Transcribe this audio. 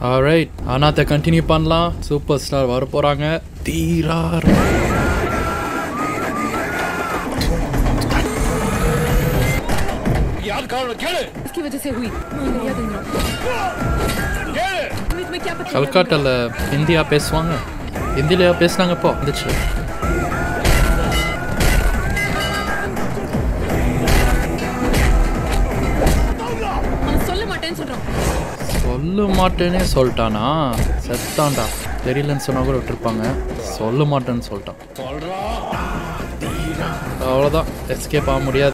alright அனாத்தை continue பண்ணலாம் super star வர போகிறாங்க தீரார் याद करो கேளு इसकी वजह से हुई याद கேளு में क्या पता கல்கட்டாவில் ஹிந்தியா பேசுவாங்க ஹிந்திலையா பேசுனாங்க இப்போ வந்துச்சு அவன் சொல்ல மாட்டேன்னு சொல்றான் சொல்ல மாட்டேனே சொல்லிட்டானா செத்தான்டா தெரியலன்னு சொன்னா கூட விட்டுருப்பாங்க சொல்ல மாட்டேன்னு சொல்லிட்டான் சொல்றா அவ்வளோதான் எஸ்கேப் ஆக முடியாது